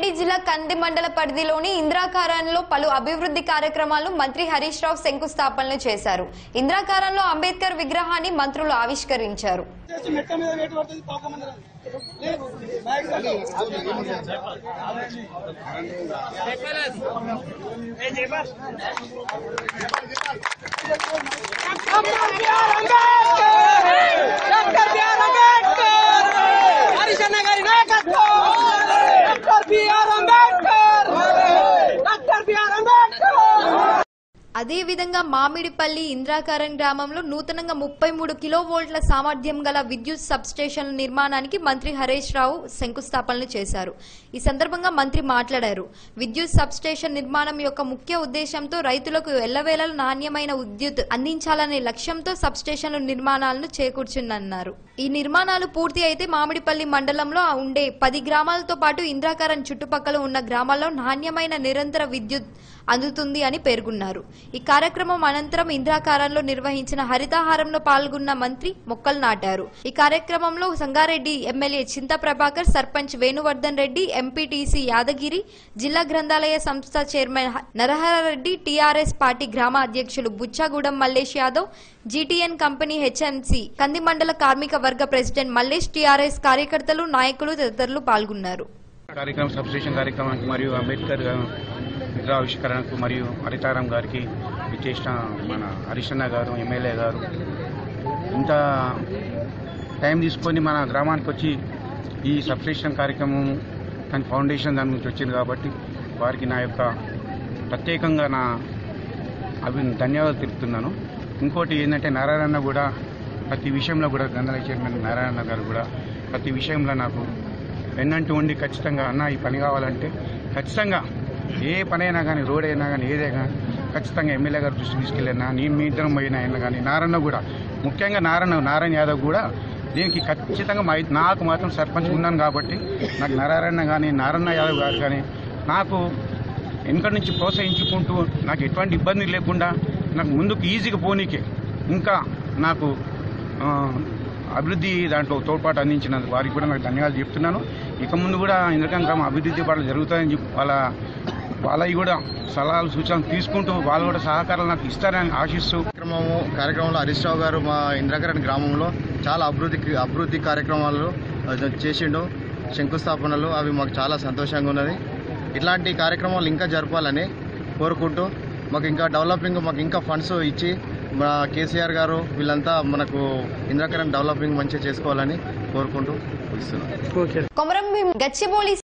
సంగారెడ్డి జిల్లా కంది మండల పరిధిలోని ఇంద్రాకారంలో పలు అభివృద్ధి కార్యక్రమాలను మంత్రి హరీష్ రావు శంకుస్థాపనలు చేశారు ఇంద్రాకారంలో అంబేద్కర్ విగ్రహాన్ని మంత్రులు ఆవిష్కరించారు చేసి మెట్ల మీద వేటు పడుతుంది పాపమంది లేదు బ్యాగ్ సర్దు. డాక్టర్ బిఆర్ అంబేద్కర్ హరిశన్న గారి నాయకత్వం doctor BR Ambedkar doctor BR Ambedkar అదేవిధంగా మామిడిపల్లి ఇంద్రాకారం గ్రామంలో నూతనంగా ముప్పై మూడు కిలోవోల్ట్ల సామర్థ్యం గల విద్యుత్ సబ్స్టేషన్ల నిర్మాణానికి మంత్రి హరీష్ రావు శంకుస్థాపనలు చేశారు ఈ సందర్భంగా మంత్రి మాట్లాడారు విద్యుత్ సబ్స్టేషన్ నిర్మాణం యొక్క ముఖ్య ఉద్దేశంతో రైతులకు ఎల్లవేళలా నాణ్యమైన విద్యుత్ అందించాలనే లక్ష్యంతో సబ్స్టేషన్ల నిర్మాణాలను చేకూర్చుందన్నారు ఈ నిర్మాణాలు పూర్తి అయితే మామిడిపల్లి మండలంలో ఉండే పది గ్రామాలతో పాటు ఇంద్రాకారం చుట్టుపక్కల ఉన్న గ్రామాల్లో నాణ్యమైన నిరంతర విద్యుత్ అందుతుంది అని పేర్కొన్నారు ఈ కార్యక్రమం అనంతరం ఇంద్రాకారంలో నిర్వహించిన హరితాహారంలో పాల్గొన్న మంత్రి మొక్కలు నాటారు ఈ కార్యక్రమంలో సంగారెడ్డి ఎమ్మెల్యే చింత ప్రభాకర్ సర్పంచ్ వేణువర్ధన్ రెడ్డి ఎంపీటీసీ యాదగిరి జిల్లా గ్రంథాలయ సంస్థ చైర్మన్ హ- నరహరరెడ్డి టీఆర్ఎస్ పార్టీ గ్రామ అధ్యక్షులు Bucchagudem Mallesh Yadav GTN company HMC Kandi మండల కార్మిక వర్గ ప్రెసిడెంట్ మల్లేష్ టీఆర్ఎస్ కార్యకర్తలు నాయకులు తదితరులు పాల్గొన్నారు కార్యక్రమం సబ్స్టేషన్ కార్యక్రమానికి మరియు అంబేద్కర్ గా- విగ్రహావిష్కరణకు మరియు హరితారాం గారికి ఇచ్చేసిన మన హరిశన్న గారు ఎమ్మెల్యే గారు ఇంత టైం తీసుకొని మన గ్రామానికి వచ్చి ఈ సబ్స్టేషన్ కార్యక్రమం దాని ఫౌండేషన్ దాని నుంచి వచ్చింది కాబట్టి వారికి నా యొక్క ప్రత్యేకంగా నా అవి ధన్యవాదాలు తెలుపుతున్నాను ఇంకోటి ఏంటంటే నారాయణ కూడా ప్రతి విషయంలో కూడా గంధల చైర్మన్ నారాయణ గారు కూడా ప్రతి విషయంలో నాకు వెన్నంటూ ఉండి ఖచ్చితంగా అన్న ఈ పని కావాలంటే ఖచ్చితంగా ఏ పని అయినా కానీ రోడ్ అయినా కానీ ఏదే కానీ ఖచ్చితంగా ఎమ్మెల్యే గారు దృష్టి తీసుకెళ్ళినా నేను మీ ఇద్దరం పోయిన ఆయన కానీ నారాయణ కూడా ముఖ్యంగా నారాయణ నారాయణ యాదవ్ కూడా దీనికి ఖచ్చితంగా మా ఇద్- నాకు మాత్రం సర్పంచ్ ఉన్నాను కాబట్టి నాకు నారాయణ కానీ నారాయణ యాదవ్ గారు కానీ నాకు వెనుక నుంచి ప్రోత్సహించుకుంటూ నాకు ఎటువంటి ఇబ్బంది లేకుండా నాకు ముందుకు ఈజీగా పోనీకే ఇంకా నాకు ఆ, అభివృద్ధి దాంట్లో తోడ్పాటు అందించినందుకు వారికి కూడా నాకు ధన్యవాదాలు చెప్తున్నాను ఇక ముందు కూడా ఇంద్రకాంత్ గ్రామ అభివృద్ధి పనులు జరుగుతాయని చెప్పి వాళ్ళ వాళ్ళవి కూడా సలహాలు సూచనలు తీసుకుంటూ వాళ్ళు కూడా సహకారాలు నాకు ఇస్తారని ఆశిస్తూ కార్యక్రమము కార్యక్రమంలో హరీష్ రావు గారు మా ఇంద్రకరణ్ గ్రామంలో చాలా అభివృద్ధి అభివృద్ధి కార్యక్రమాలు ఆ, చేసిండు శంకుస్థాపనలు అవి మాకు చాలా సంతోషంగా ఉన్నది ఇట్లాంటి కార్యక్రమాలు ఇంకా జరపాలని కోరుకుంటూ మాకు ఇంకా డెవలపింగ్ మాకు ఇంకా ఫండ్స్ ఇచ్చి మా కేసీఆర్ గారు వీళ్ళంతా మనకు ఇంద్రకరణ్ డెవలపింగ్ మంచిగా చేసుకోవాలని కోరుకుంటూ ఇస్తున్నాం కొమరం భీం గచ్చిబౌలి